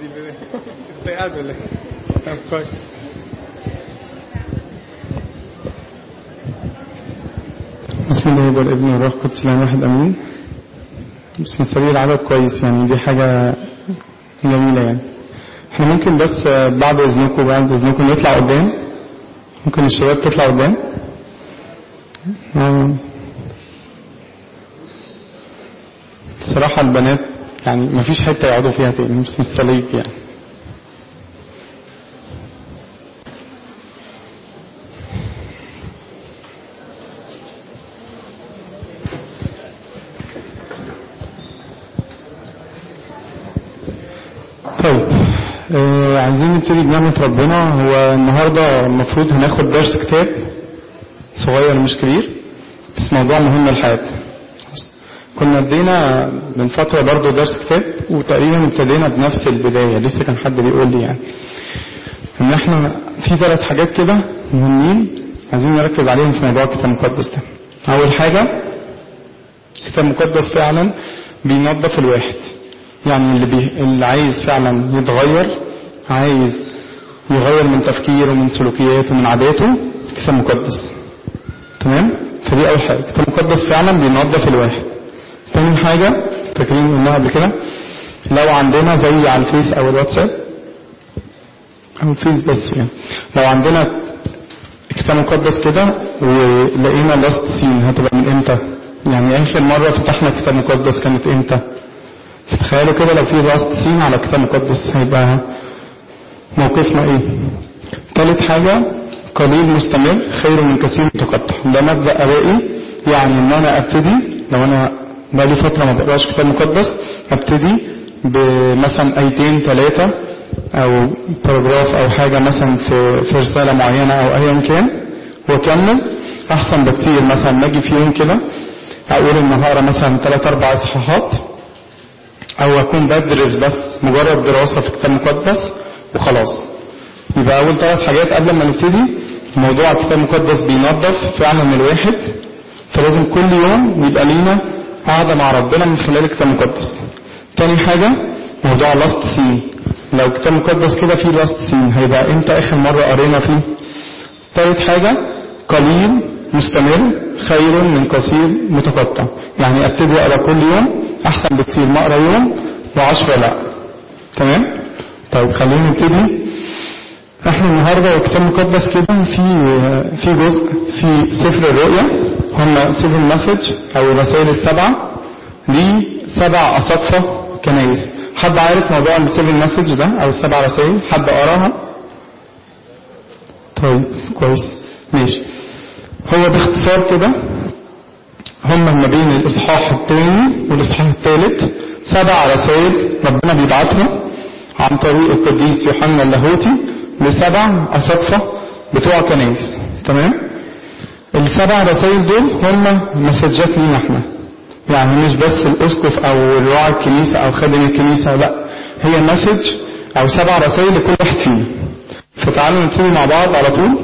دي انت قاعد ولا ايه؟ كويس بسم الله والابن والروح القدس لا واحد امين بسم السبيل العدد كويس يعني دي حاجة جميلة يعني احنا ممكن بس بعد اذنكم بعد اذنكم نطلع قدام ممكن الشباب تطلع قدام آه. صراحة البنات يعني مفيش حتة يقعدوا فيها تاني مش مستليق يعني طيب آه عايزين نبتدي بنعمة ربنا هو النهاردة المفروض هناخد درس كتاب صغير مش كبير بس موضوع مهم لحياتنا كنا ادينا من فترة برضو درس كتاب وتقريبا ابتدينا بنفس البداية لسه كان حد بيقول لي يعني ان احنا في ثلاث حاجات كده مهمين عايزين نركز عليهم في موضوع الكتاب المقدس ده اول حاجة الكتاب المقدس فعلا بينظف الواحد يعني اللي, بي... اللي عايز فعلا يتغير عايز يغير من تفكيره ومن سلوكياته ومن عاداته الكتاب المقدس تمام فدي اول حاجة الكتاب المقدس فعلا بينظف الواحد تاني حاجة فاكرين قلناها قبل كده لو عندنا زي على الفيس او الواتساب او الفيس بس يعني لو عندنا كتاب مقدس كده ولقينا لاست سين هتبقى من امتى يعني اخر مرة فتحنا كتاب مقدس كانت امتى فتخيلوا كده لو في لاست سين على كتاب مقدس هيبقى موقفنا ايه تالت حاجة قليل مستمر خير من كثير متقطع ده مبدأ ابائي يعني ان انا ابتدي لو انا بقالي فترة ما بقراش كتاب مقدس ابتدي بمثلا ايتين ثلاثة او باراجراف او حاجة مثلا في في رسالة معينة او ايا كان واكمل احسن بكتير مثلا ما اجي في يوم كده اقول النهارده مثلا ثلاث اربع اصحاحات او اكون بدرس بس مجرد دراسة في كتاب مقدس وخلاص يبقى اول ثلاث حاجات قبل ما نبتدي موضوع الكتاب المقدس بينظف فعلا الواحد فلازم كل يوم يبقى لينا قاعدة مع ربنا من خلال الكتاب المقدس تاني حاجة موضوع لاست سين لو كتاب مقدس كده فيه لاست سين هيبقى امتى اخر مرة قرينا فيه تالت حاجة قليل مستمر خير من قصير متقطع يعني ابتدي اقرا كل يوم احسن بكتير ما اقرا يوم وعشرة لا تمام طيب خلينا نبتدي احنا النهارده الكتاب المقدس كده في في جزء في سفر الرؤيا هم سفر المسج او الرسائل السبعه دي سبع اساقفه كنايس حد عارف موضوع السفر المسج ده او السبع رسائل حد قراها طيب كويس ماشي هو باختصار كده هم ما بين الاصحاح الثاني والاصحاح الثالث سبع رسائل ربنا بيبعتهم عن طريق القديس يوحنا اللاهوتي لسبع أساقفة بتوع كنايس تمام السبع رسائل دول هم مسجات لينا احنا يعني مش بس الاسقف او الراعي الكنيسة او خادم الكنيسة لا هي مسج او سبع رسائل لكل واحد فينا فتعالوا نبتدي مع بعض على طول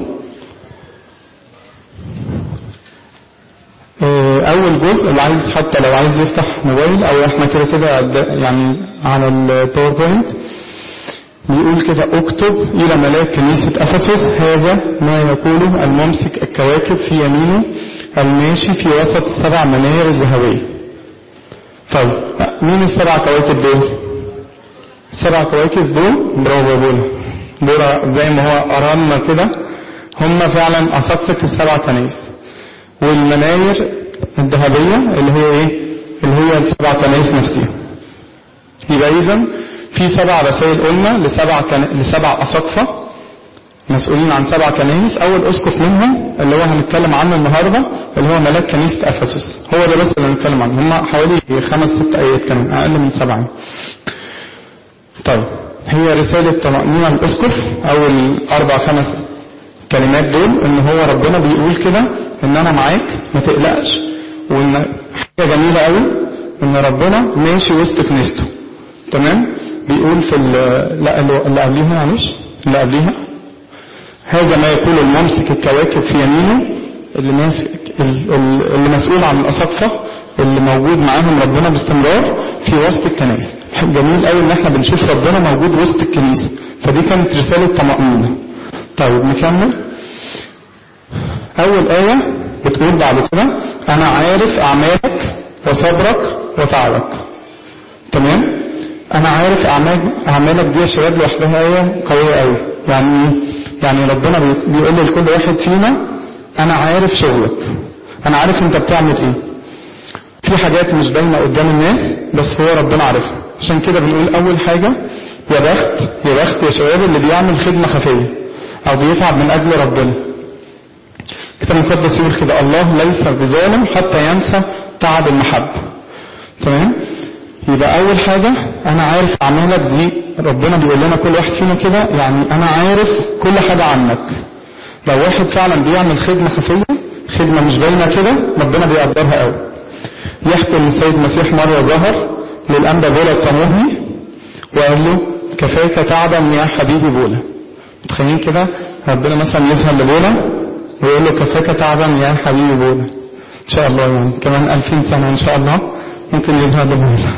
اول جزء اللي عايز حتى لو عايز يفتح موبايل او احنا كده كده يعني على الباوربوينت بيقول كده اكتب إلى ملاك كنيسة أفسس هذا ما يقوله الممسك الكواكب في يمينه الماشي في وسط السبع مناير الذهبية طيب مين السبع كواكب دول السبع كواكب دول برافو بولا بولا زي ما هو قرانا كده هم فعلا أساقفة السبع كنايس والمناير الذهبية اللي هي ايه اللي هي السبع كنايس نفسها يبقى إذا في سبع رسائل قلنا لسبع كن... لسبع أساقفة مسؤولين عن سبع كنائس أول أسقف منهم اللي هو هنتكلم عنه النهاردة اللي هو ملاك كنيسة أفسس هو ده بس اللي هنتكلم عنه هم حوالي خمس ست آيات كمان أقل من سبعة طيب هي رسالة طمأنينة الأسقف أو الأربع خمس كلمات دول إن هو ربنا بيقول كده إن أنا معاك ما تقلقش وإن حاجة جميلة قوي إن ربنا ماشي وسط كنيسته تمام بيقول في لا اللي قبليها معلش اللي قبليها هذا ما يقول الممسك الكواكب في يمينه اللي ماسك اللي مسؤول عن الأساقفة اللي موجود معاهم ربنا باستمرار في وسط الكنائس جميل قوي ان احنا بنشوف ربنا موجود وسط الكنيسة فدي كانت رسالة طمأنينة طيب نكمل اول آية بتقول بعد كده انا عارف اعمالك وصبرك وتعبك تمام انا عارف اعمال اعمالك دي يا شباب لوحدها آية قوية قوي يعني يعني ربنا بيقول لكل واحد فينا انا عارف شغلك انا عارف انت بتعمل ايه في حاجات مش باينه قدام الناس بس هو ربنا عارفها عشان كده بنقول اول حاجه يا بخت يا بخت يا شباب اللي بيعمل خدمه خفيه او بيتعب من اجل ربنا الكتاب المقدس يقول كده الله ليس بظالم حتى ينسى تعب المحبه تمام يبقى اول حاجه انا عارف اعمالك دي ربنا بيقول لنا كل واحد فينا كده يعني انا عارف كل حاجه عنك لو واحد فعلا بيعمل خدمه خفيه خدمه مش باينه كده ربنا بيقدرها قوي يحكي ان السيد المسيح مرة ظهر للأنبا بولا الطموحي وقال له كفاك تعبا يا حبيبي بولا متخيلين كده ربنا مثلا يظهر لبولا ويقول له كفاك تعبا يا حبيبي بولا ان شاء الله يعني كمان ألفين سنة ان شاء الله ممكن يظهر لبولا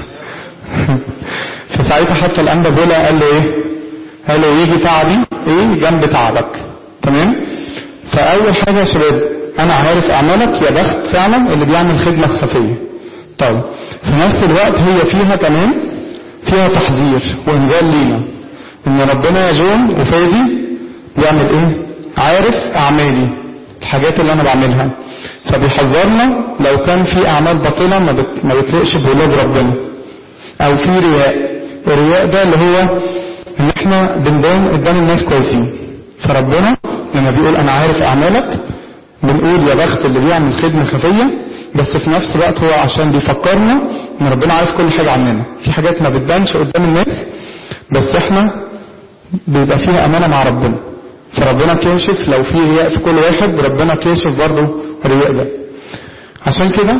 فساعتها حتى الأنبا بولا قال له ايه قال له يجي تعبي ايه جنب تعبك تمام فأول حاجة يا شباب أنا عارف أعمالك يا بخت فعلا اللي بيعمل خدمة خفية طيب في نفس الوقت هي فيها كمان فيها تحذير وانذار لينا ان ربنا يا جون وفادي بيعمل ايه عارف اعمالي الحاجات اللي انا بعملها فبيحذرنا لو كان في اعمال باطله ما, بت... ما بتليقش بولاد ربنا او في رياء الرياء ده اللي هو ان احنا بنبان قدام الناس كويسين فربنا لما بيقول انا عارف اعمالك بنقول يا بخت اللي بيعمل خدمه خفيه بس في نفس الوقت هو عشان بيفكرنا ان ربنا عارف كل حاجة عننا في حاجات ما بتبانش قدام الناس بس احنا بيبقى فيها امانة مع ربنا فربنا كاشف لو في رياء في كل واحد ربنا كاشف برضه الرياء ده عشان كده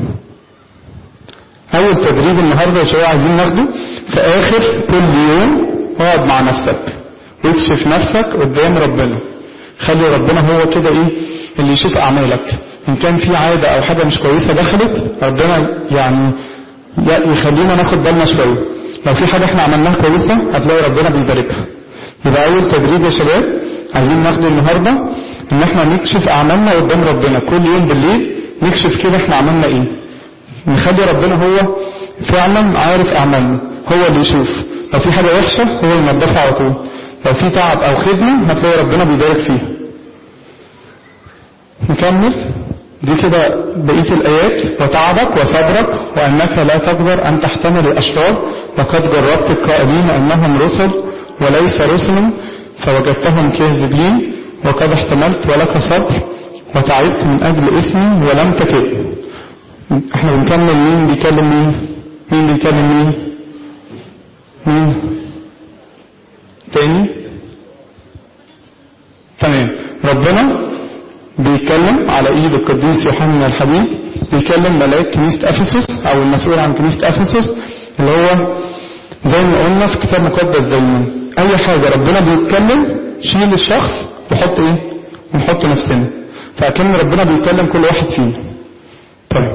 اول تدريب النهاردة يا شباب عايزين ناخده في اخر كل يوم اقعد مع نفسك واكشف نفسك قدام ربنا خلي ربنا هو كده ايه اللي يشوف اعمالك ان كان في عادة او حاجة مش كويسة دخلت ربنا يعني يخلينا ناخد بالنا شوية لو في حاجة احنا عملناها كويسة هتلاقي ربنا بيباركها يبقى اول تدريب يا شباب عايزين ناخده النهاردة ان احنا نكشف اعمالنا قدام ربنا كل يوم بالليل نكشف كده احنا عملنا ايه نخلي ربنا هو فعلا عارف اعمالنا هو اللي يشوف لو في حاجة وحشة هو ينضفها على طول لو في تعب او خدمة هتلاقي ربنا بيبارك فيها نكمل دي كده بقية الآيات وتعبك وصبرك وأنك لا تقدر أن تحتمل الأشرار وقد جربت القائلين أنهم رسل وليس رسل فوجدتهم كاذبين وقد احتملت ولك صبر وتعبت من أجل اسمي ولم تكد احنا بنكمل مين بيكلم مين مين بيكلم مين مين تاني تمام ربنا بيتكلم على ايد القديس يوحنا الحبيب بيكلم ملاك كنيسة افسس او المسؤول عن كنيسة افسس اللي هو زي ما قلنا في كتاب مقدس دايما اي حاجة ربنا بيتكلم شيل الشخص وحط ايه ونحط نفسنا فاكن ربنا بيتكلم كل واحد فينا طيب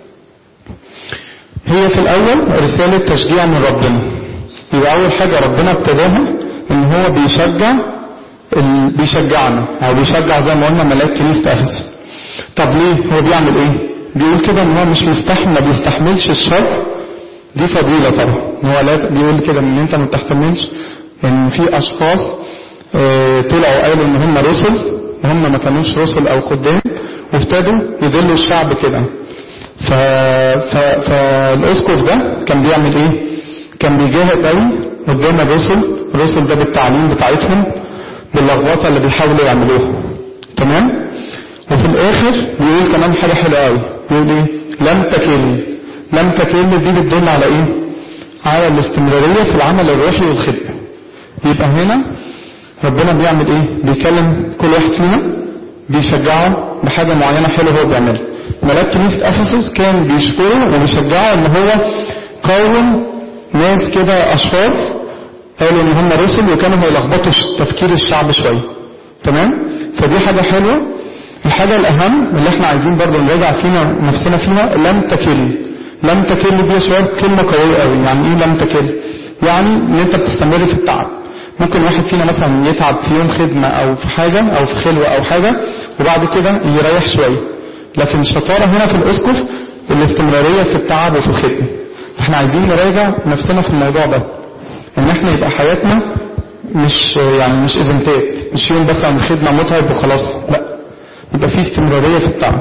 هي في الاول رسالة تشجيع من ربنا يبقى اول حاجة ربنا ابتداها ان هو بيشجع بيشجعنا او بيشجع زي ما قلنا ملاك كنيسة افسس طب ليه هو بيعمل ايه بيقول كده ان هو مش مستحمل ما بيستحملش الشر دي فضيلة طبعا ان هو لا بيقول كده ان انت ما بتحتملش ان في اشخاص اه طلعوا قالوا ان هم رسل وهم ما كانوش رسل او خدام وابتدوا يدلوا الشعب كده ف... ف... فالاسقف ده كان بيعمل ايه كان بيجاهد قوي قدام الرسل الرسل ده بالتعليم بتاعتهم باللخبطه اللي بيحاولوا يعملوها تمام وفي الاخر بيقول كمان حاجه حلوه قوي بيقول ايه لم تكل لم تكل دي بتدل على ايه على الاستمراريه في العمل الروحي والخدمه يبقى هنا ربنا بيعمل ايه بيكلم كل واحد فينا بيشجعه بحاجه معينه حلوه هو بيعملها ملاك كنيسه افسس كان بيشكره وبيشجعه ان هو قاوم ناس كده اشرار قالوا ان هم رسل وكانوا هيلخبطوا تفكير الشعب شويه تمام فدي حاجه حلوه الحاجة الأهم اللي احنا عايزين برضو نراجع فينا نفسنا فيها لم تكل لم تكل دي يا شباب كلمة قوية قوي يعني ايه لم تكل يعني ان انت بتستمر في التعب ممكن واحد فينا مثلا يتعب في يوم خدمة او في حاجة او في خلوة او حاجة وبعد كده يريح شوية لكن الشطارة هنا في الاسقف الاستمرارية في التعب وفي الخدمة فاحنا عايزين نراجع نفسنا في الموضوع ده ان احنا يبقى حياتنا مش يعني مش ايفنتات مش يوم بس عن خدمة متعب وخلاص لا يبقى في استمرارية في التعب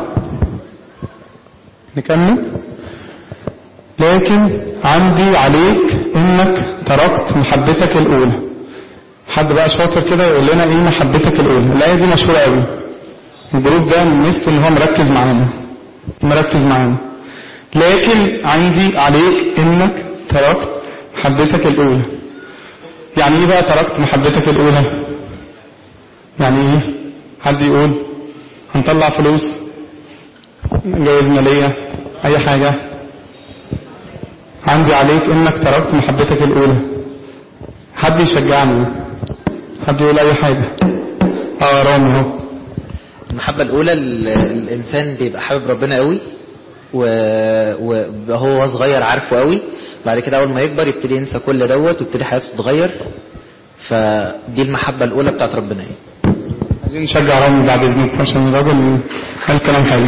نكمل لكن عندي عليك انك تركت محبتك الاولى حد بقى شاطر كده يقول لنا ايه محبتك الاولى الايه دي مشهوره قوي الجروب ده ميزته ان هو مركز معانا مركز معانا لكن عندي عليك انك تركت محبتك الاولى يعني ايه بقى تركت محبتك الاولى يعني ايه حد يقول هنطلع فلوس جواز ماليه اي حاجه عندي عليك انك تركت محبتك الاولى حد يشجعني حد يقول اي حاجه اه رامي اهو المحبة الأولى ال- الإنسان بيبقى حابب ربنا قوي و- وهو صغير عارفه قوي بعد كده أول ما يكبر يبتدي ينسى كل دوت ويبتدي حياته تتغير فدي المحبة الأولى بتاعت ربنا يعني. عايزين نشجع رامي بعد اذنك عشان الراجل قال كلام حلو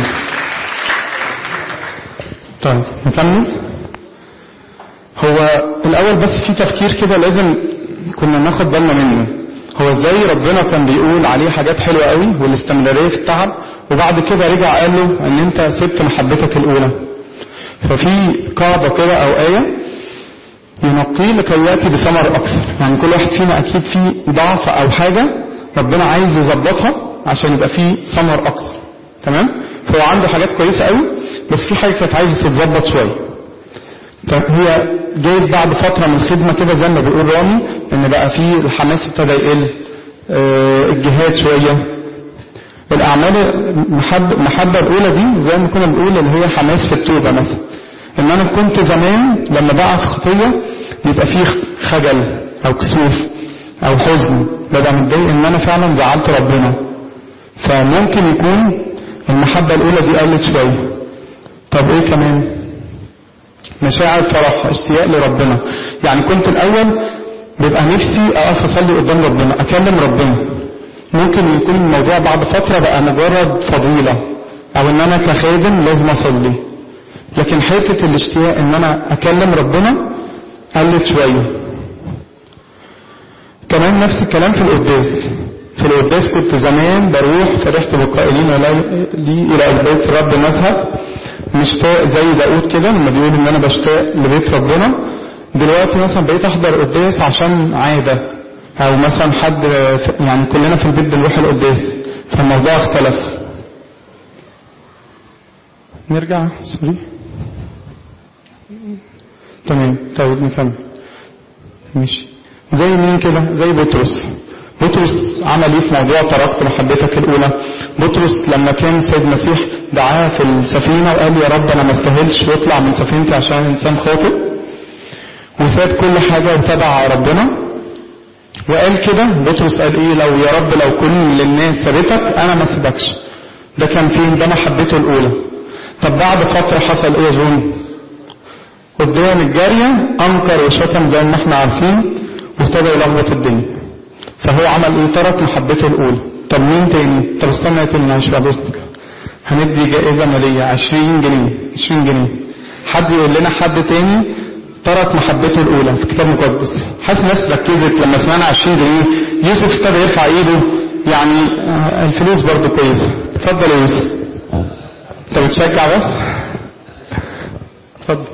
طيب نكمل هو الاول بس في تفكير كده لازم كنا ناخد بالنا منه هو ازاي ربنا كان بيقول عليه حاجات حلوه قوي والاستمراريه في التعب وبعد كده رجع قال له ان انت سبت محبتك الاولى ففي قاعده كده او ايه ينقيه لكي ياتي بثمر اكثر يعني كل واحد فينا اكيد فيه ضعف او حاجه ربنا عايز يظبطها عشان يبقى فيه ثمر اكثر تمام فهو عنده حاجات كويسه قوي بس في حاجه كانت عايزه تتظبط شويه طب هي جايز بعد فترة من الخدمة كده زي ما بيقول رامي ان بقى في الحماس ابتدى يقل آه، الجهاد شوية الأعمال المحبة المحبة الأولى دي زي ما كنا بنقول اللي هي حماس في التوبة مثلا إن أنا كنت زمان لما بقع في خطية بيبقى فيه خجل أو كسوف أو حزن ببقى متضايق إن أنا فعلا زعلت ربنا فممكن يكون المحبة الأولى دي قلت شوية طب إيه كمان؟ مشاعر فرح اشتياق لربنا يعني كنت الاول بيبقى نفسي اقف اصلي قدام ربنا اكلم ربنا ممكن يكون الموضوع بعد فتره بقى مجرد فضيله او ان انا كخادم لازم اصلي لكن حته الاشتياق ان انا اكلم ربنا قلت شويه كمان نفس الكلام في القداس في القداس كنت زمان بروح فرحت بالقائلين ولا لي الى بيت الرب مذهب مشتاق زي داود كده لما بيقول ان انا بشتاق لبيت ربنا دلوقتي مثلا بقيت احضر قداس عشان عاده او مثلا حد يعني كلنا في البيت بنروح القداس فالموضوع اختلف نرجع سوري تمام طيب نكمل ماشي زي مين كده زي بطرس بطرس عمل ايه في موضوع تركت محبتك الاولى بطرس لما كان سيد المسيح دعاه في السفينه وقال يا رب انا ما استاهلش واطلع من سفينتي عشان انسان خاطئ وساب كل حاجه وتبع ربنا وقال كده بطرس قال ايه لو يا رب لو كل الناس سابتك انا ما سيبكش ده كان فين ده محبته الاولى طب بعد فتره حصل ايه يا جون قدام الجاريه انكر وشتم زي ما احنا عارفين وابتدى يلخبط الدنيا فهو عمل ايه ترك محبته الاولى طب مين تاني طب استنى يا تاني معلش بعد اذنك هندي جائزة مالية 20 جنيه 20 جنيه حد يقول لنا حد تاني ترك محبته الاولى في كتاب مقدس حاسس الناس ركزت لما سمعنا 20 جنيه يوسف ابتدى يرفع ايده يعني آه، الفلوس برضه كويسه اتفضل يا يوسف انت بتشجع بس اتفضل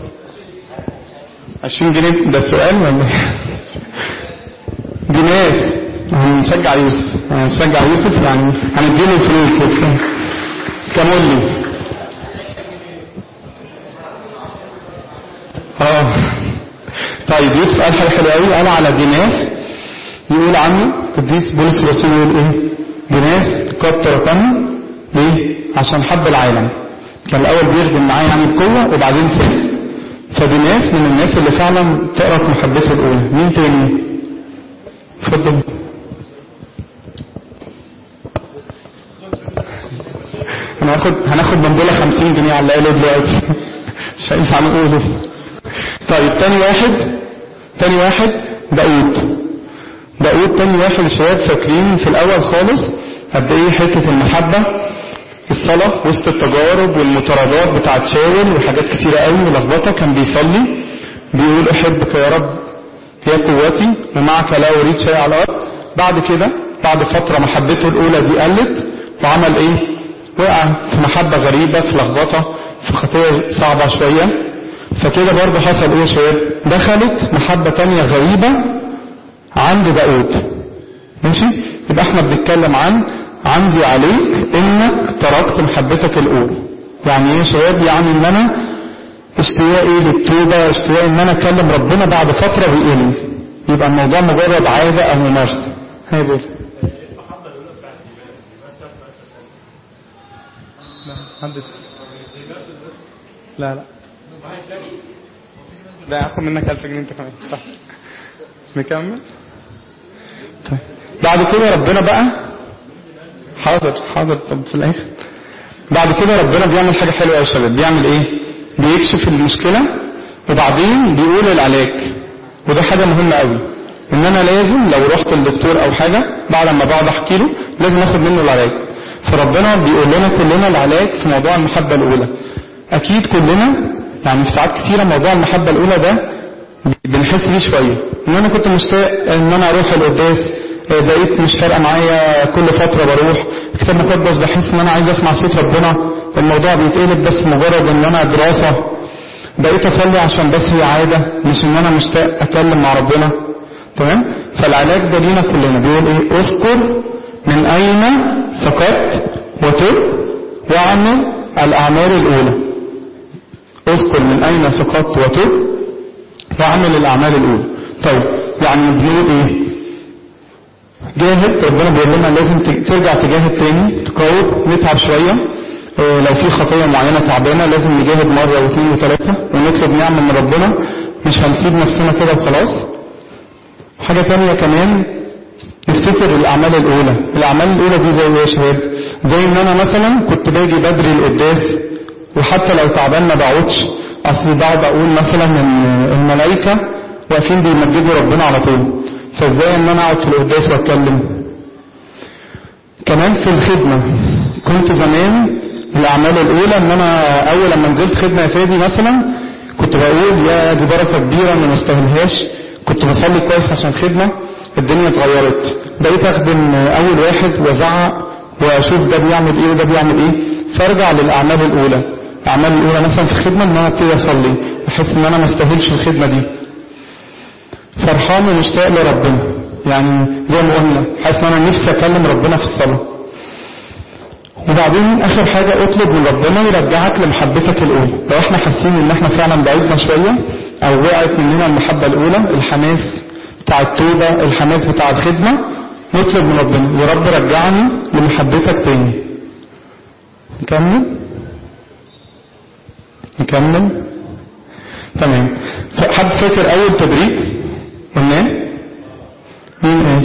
20 جنيه ده السؤال ولا إيه؟ دي ناس هنشجع يوسف هنشجع يوسف يعني هنديله الفلوس بس كمل لي اه طيب يوسف قال حاجه حلوه قوي قال على ديناس يقول عنه قديس بولس الرسول يقول ايه ديناس قد تركني ليه عشان حب العالم كان الاول بيخدم معاه يعني بقوه وبعدين ساب فديناس من الناس اللي فعلا ترك محبته الاولى مين تاني اتفضل احنا هناخد هناخد من دول 50 جنيه على الاقل دلوقتي مش هينفع نقوله طيب تاني واحد تاني واحد داود داود تاني واحد الشباب فاكرين في الاول خالص قد ايه حته المحبه الصلاه وسط التجارب والمطاردات بتاعت شاول وحاجات كتيره قوي ولخبطه كان بيصلي بيقول احبك يا رب هي قوتي ومعك لا اريد شيء على الارض بعد كده بعد فتره محبته الاولى دي قلت وعمل ايه وقع في محبه غريبه في لخبطه في خطيه صعبه شويه فكده برضه حصل ايه يا شباب دخلت محبه تانية غريبه عند داود ماشي يبقى احنا بنتكلم عن عندي عليك انك تركت محبتك الاولى يعني ايه يا شباب يعني ان انا اشتياقي للتوبة اشتياقي ان انا اكلم ربنا بعد فترة بيقل يبقى الموضوع مجرد عادة او ممارسة هاي بول لا لا لا هاخد منك 1000 جنيه انت كمان صح نكمل طيب بعد كده ربنا بقى حاضر حاضر طب في الاخر بعد كده ربنا بيعمل حاجه حلوه يا شباب بيعمل ايه بيكشف المشكله وبعدين بيقول العلاج وده حاجه مهمه قوي ان انا لازم لو رحت للدكتور او حاجه بعد ما بقعد احكي له لازم اخد منه العلاج فربنا بيقول لنا كلنا العلاج في موضوع المحبه الاولى اكيد كلنا يعني في ساعات كثيره موضوع المحبه الاولى ده بنحس بيه شويه ان انا كنت مشتاق ان انا اروح القداس بقيت مش فارقه معايا كل فتره بروح الكتاب المقدس بحس ان انا عايز اسمع صوت ربنا الموضوع بيتقلب بس مجرد ان انا دراسه بقيت اصلي عشان بس هي عاده مش ان انا مشتاق اتكلم مع ربنا تمام فالعلاج ده لينا كلنا بيقول ايه اذكر من اين سقطت وتب واعمل الاعمال الاولى اذكر من اين سقطت وتب واعمل الاعمال الاولى طيب يعني بنقول ايه جاهد ربنا بيقول لنا لازم ترجع تجاهد تاني تقاوم نتعب شويه اه لو في خطيه معينه تعبانه لازم نجاهد مره واثنين وثلاثه ونطلب نعمه من ربنا مش هنسيب نفسنا كده وخلاص حاجه تانية كمان نفتكر الاعمال الاولى الاعمال الاولى دي زي ايه يا شباب زي ان انا مثلا كنت باجي بدري القداس وحتى لو تعبان ما بقعدش اصل بقعد اقول مثلا ان الملائكه واقفين بيمجدوا ربنا على طول فازاي ان انا اقعد في القداس واتكلم كمان في الخدمه كنت زمان الاعمال الاولى ان انا اول لما نزلت خدمه يا فادي مثلا كنت بقول يا دي بركه كبيره انا ما استاهلهاش كنت بصلي كويس عشان خدمه الدنيا اتغيرت بقيت اخدم اول واحد وازعق واشوف ده بيعمل ايه وده بيعمل ايه فارجع للاعمال الاولى الاعمال الاولى مثلا في الخدمه ان انا ابتدي اصلي احس ان انا ما استاهلش الخدمه دي فرحان ومشتاق لربنا يعني زي ما قلنا حاسس ان انا نفسي اكلم ربنا في الصلاه وبعدين اخر حاجه اطلب من ربنا يرجعك لمحبتك الاولى لو احنا حاسين ان احنا فعلا بعيدنا شويه او وقعت مننا المحبه الاولى الحماس بتاع التوبه الحماس بتاع الخدمه نطلب من ربنا يا رب رجعني لمحبتك تاني نكمل نكمل تمام حد فاكر اول تدريب قلنا مين قال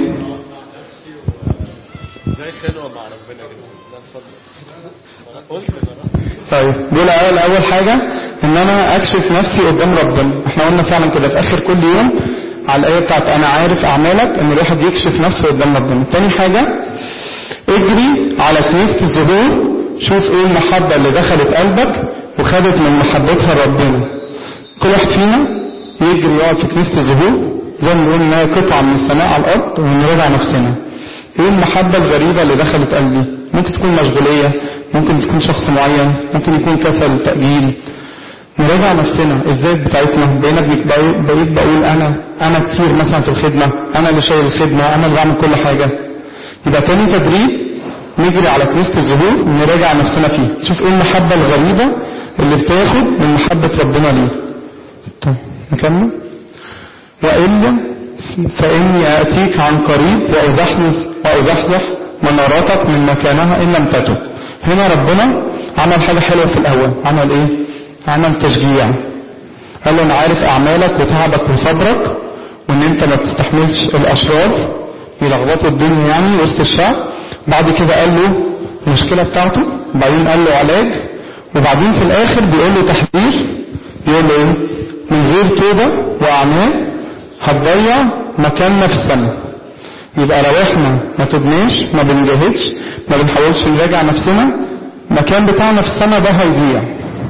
ازاي خلوه مع ربنا كده قلت طيب دول اول اول حاجه ان انا اكشف نفسي قدام ربنا احنا قلنا فعلا كده في اخر كل يوم على الايه بتاعت انا عارف اعمالك ان الواحد يكشف نفسه قدام ربنا تاني حاجه اجري على كنيسه الظهور شوف ايه المحبه اللي دخلت قلبك وخدت من محبتها ربنا كل واحد فينا يجري يقعد في كنيسه الظهور زي ما بنقول انها قطعه من السماء على الارض ونراجع نفسنا ايه المحبه الغريبه اللي دخلت قلبي ممكن تكون مشغوليه ممكن تكون شخص معين ممكن يكون كسل تاجيل نراجع نفسنا الذات بتاعتنا بقينا بقيت بقول انا انا كتير مثلا في الخدمه انا اللي شايل الخدمه انا اللي بعمل كل حاجه يبقى تاني تدريب نجري على كنيسه الظهور ونراجع نفسنا فيه نشوف ايه المحبه الغريبه اللي بتاخد من محبه ربنا ليه طيب نكمل والا فاني اتيك عن قريب وازحزح وازحزح مناراتك من مكانها ان لم تتب هنا ربنا عمل حاجه حلوه في الاول عمل ايه عمل تشجيع قال له انا عارف اعمالك وتعبك وصبرك وان انت ما تستحملش الاشرار يلخبطوا الدنيا يعني وسط الشعب بعد كده قال له المشكله بتاعته وبعدين قال له علاج وبعدين في الاخر بيقول له تحذير بيقول له ايه من غير توبة واعمال هتضيع مكاننا في السماء يبقى لو احنا ما تبناش ما بنجاهدش ما بنحاولش نراجع نفسنا المكان بتاعنا في السماء ده هيضيع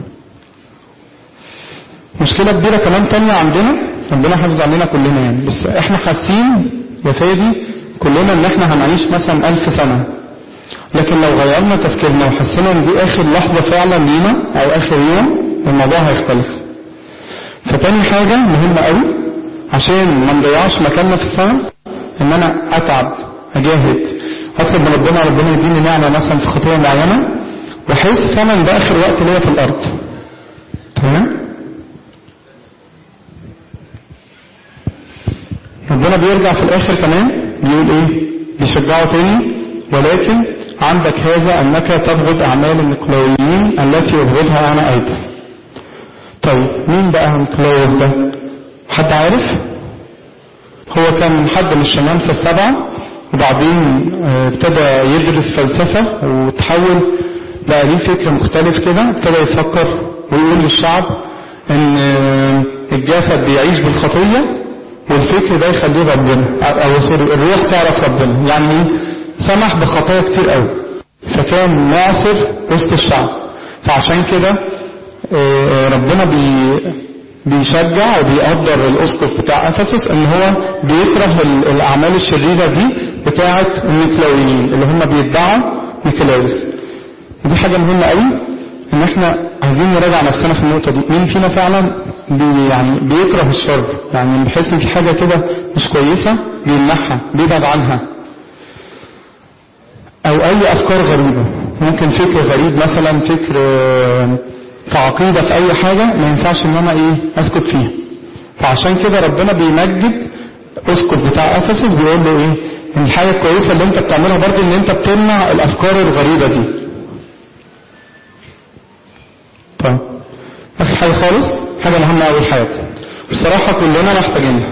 مشكلة كبيرة كمان تانية عندنا ربنا حافظ علينا كلنا يعني بس احنا حاسين يا فادي كلنا ان احنا هنعيش مثلا ألف سنة لكن لو غيرنا تفكيرنا وحسينا ان دي اخر لحظة فعلا لينا او اخر يوم الموضوع هيختلف فتاني حاجة مهمة قوي عشان ما نضيعش مكاننا في السنة ان انا اتعب اجاهد اطلب من ربنا ربنا يديني نعمة مثلا في خطية معينة واحس فعلا ده اخر وقت ليا في الارض تمام ربنا بيرجع في الاخر كمان بيقول ايه بيشجعه تاني ولكن عندك هذا انك تبغض اعمال النيكولاويين التي يبغضها انا ايضا طيب مين بقى نيكولاوس ده حد عارف هو كان حد من الشمامسة السبعة وبعدين آه، ابتدى يدرس فلسفة وتحول بقى ليه فكر مختلف كده ابتدى يفكر ويقول للشعب ان آه، الجسد بيعيش بالخطية والفكر ده يخليه ربنا او سوري الروح تعرف ربنا يعني ايه سمح بخطايا كتير قوي فكان معصر وسط الشعب فعشان كده آه، ربنا بي بيشجع وبيقدر الاسقف بتاع افسس ان هو بيكره ال- الاعمال الشريره دي بتاعه النيكلاويين اللي هم بيتبعوا نيكلاوس دي حاجه مهمه قوي ان احنا عايزين نراجع نفسنا في النقطه دي مين فينا فعلا بي يعني بيكره الشر يعني بيحس ان في حاجه كده مش كويسه بيمنعها بيبعد عنها او اي افكار غريبه ممكن فكر غريب مثلا فكر آه، في عقيده في اي حاجه ما ينفعش ان انا ايه اسكت فيها فعشان كده ربنا بيمجد اسقف بتاع افسس بيقول له ايه ان الحاجه الكويسه اللي انت بتعملها برضه ان انت بتمنع الافكار الغريبه دي طيب اخر حاجه خالص حاجه مهمه قوي لحياتنا بصراحه كلنا محتاجينها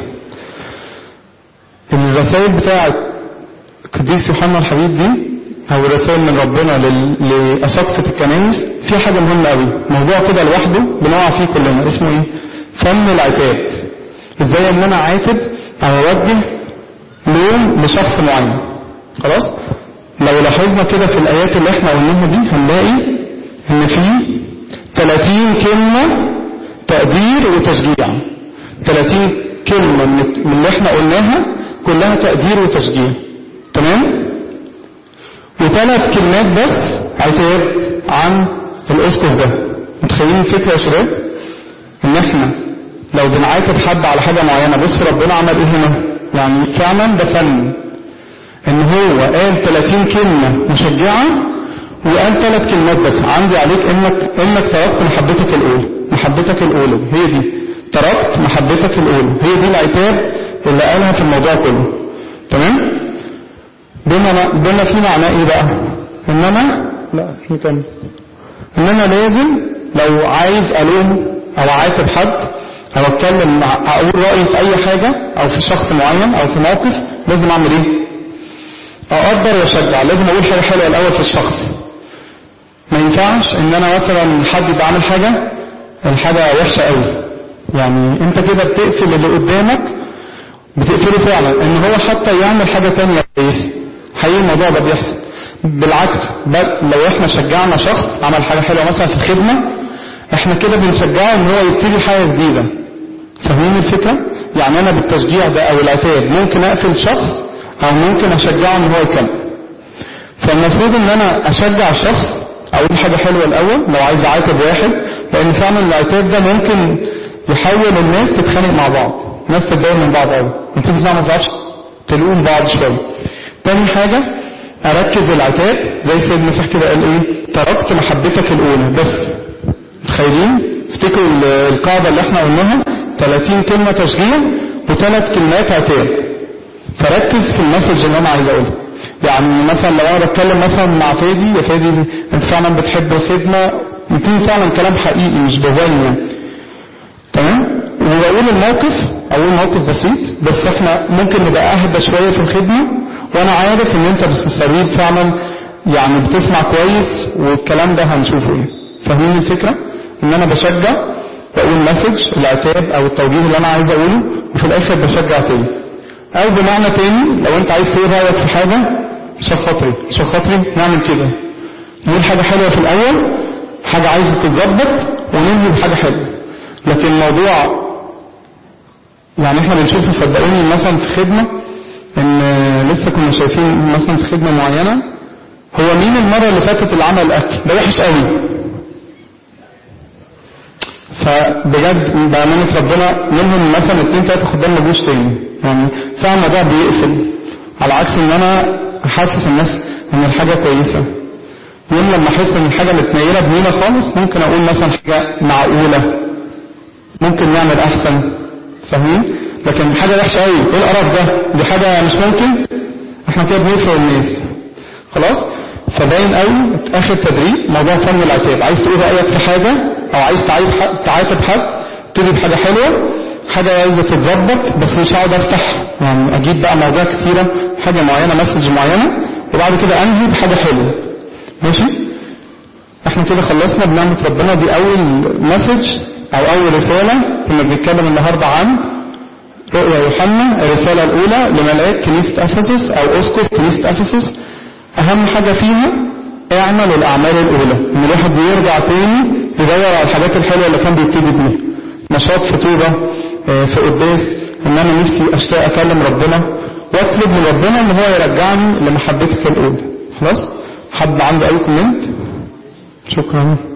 الرسائل بتاعه قديس يوحنا الحبيب دي او رسائل من ربنا لل- لأساقفة الكنائس في حاجة مهمة قوي موضوع كده لوحده بنقع فيه كلنا اسمه ايه فن العتاب ازاي ان انا عاتب او اوجه لوم لشخص معين خلاص لو لاحظنا كده في الايات اللي احنا قلناها دي هنلاقي ان في 30 كلمة تقدير وتشجيع 30 كلمة من من اللي احنا قلناها كلها تقدير وتشجيع تمام وثلاث كلمات بس عتاب عن الاسقف ده متخيلين الفكره يا شباب ان احنا لو بنعاتب حد على حاجه معينه بص ربنا عمل ايه هنا يعني فعلا ده فن ان هو قال 30 كلمه مشجعه وقال ثلاث كلمات بس عندي عليك انك انك تركت محبتك الاولى محبتك الاولى هي دي تركت محبتك الاولى هي دي العتاب اللي قالها في الموضوع كله تمام بما بما في معناه ايه بقى ان انا لا في تاني ان انا لازم لو عايز الوم او اعاتب حد او اتكلم مع اقول رايي في اي حاجه او في شخص معين او في موقف لازم اعمل ايه اقدر واشجع لازم اقول حاجه حلوه الاول في الشخص ما ينفعش ان انا مثلا حد يبقى عامل حاجه الحاجه وحشه قوي يعني انت كده بتقفل اللي قدامك بتقفله فعلا ان هو حتى يعمل حاجه تانية كويسه حقيقي الموضوع ده بيحصل بالعكس بل لو احنا شجعنا شخص عمل حاجه حلوه مثلا في الخدمه احنا كده بنشجعه ان هو يبتدي حاجه جديده فاهمين الفكره يعني انا بالتشجيع ده او العتاب ممكن اقفل شخص او ممكن اشجعه ان هو يكمل فالمفروض ان انا اشجع الشخص اقول حاجه حلوه الاول لو عايز اعاتب واحد لان فعلا العتاب ده ممكن يحول الناس تتخانق مع بعض ناس تتضايق من بعض قوي انت بقى ما تعرفش تلوم بعض شويه تاني حاجه اركز العتاب زي سيد المسيح كده قال ايه تركت محبتك الاولى بس متخيلين افتكروا ال- القاعده اللي احنا قلناها 30 كلمه تشجيع وثلاث كلمات عتاب فركز في المسج اللي انا عايز اقولها يعني مثلا لو انا بتكلم مثلا مع فادي يا فادي انت فعلا بتحب الخدمه يكون فعلا كلام حقيقي مش بزين يعني تمام وبقول الموقف اقول موقف بسيط بس احنا ممكن نبقى اهدى شويه في الخدمه وانا عارف ان انت بس مستريد فعلا يعني بتسمع كويس والكلام ده هنشوفه ايه فاهمين الفكرة ان انا بشجع بقول مسج العتاب او التوجيه اللي انا عايز اقوله وفي الاخر بشجع تاني او بمعنى تاني لو انت عايز تقول رايك في حاجة عشان خاطري عشان خاطري نعمل كده نقول حاجة حلوة في الاول حاجة عايزة تتظبط وننهي بحاجة حلوة لكن الموضوع يعني احنا بنشوفه صدقوني مثلا في خدمة ان لسه كنا شايفين مثلا في خدمة معينة هو مين المرة اللي فاتت اللي عمل اكل ده وحش قوي فبجد بأمانة ربنا منهم مثلا اتنين تلاتة خدام ما جوش تاني يعني فعلا ده بيقفل على عكس ان انا احسس الناس ان الحاجة كويسة يوم لما احس ان الحاجة متنيلة بنيلة خالص ممكن اقول مثلا حاجة معقولة ممكن نعمل احسن فاهمين لكن حاجة وحشة قوي ايه القرف ده دي حاجة مش ممكن احنا كده بنفرق الناس خلاص فباين قوي اخر تدريب موضوع فن العتاب عايز تقول رايك في حاجه او عايز تعيب حد تعاتب حد تبتدي بحاجه حلوه حاجه عايزه تتظبط بس مش هقعد افتح يعني اجيب بقى مواضيع كتيره حاجه معينه مسج معينه وبعد كده انهي بحاجه حلوه ماشي احنا كده خلصنا بنعمه ربنا دي اول مسج او اول رساله كنا بنتكلم النهارده عن رؤيا يوحنا الرساله الاولى لملاك كنيسه افسس او اسقف كنيسه افسس اهم حاجة فيها اعمل الاعمال الاولى ان الواحد يرجع تاني يدور على الحاجات الحلوة اللي كان بيبتدي بيها نشاط في توبة اه في قداس ان انا نفسي اشتاق اكلم ربنا واطلب من ربنا ان هو يرجعني لمحبتك الاولى خلاص حد عنده اي كومنت شكرا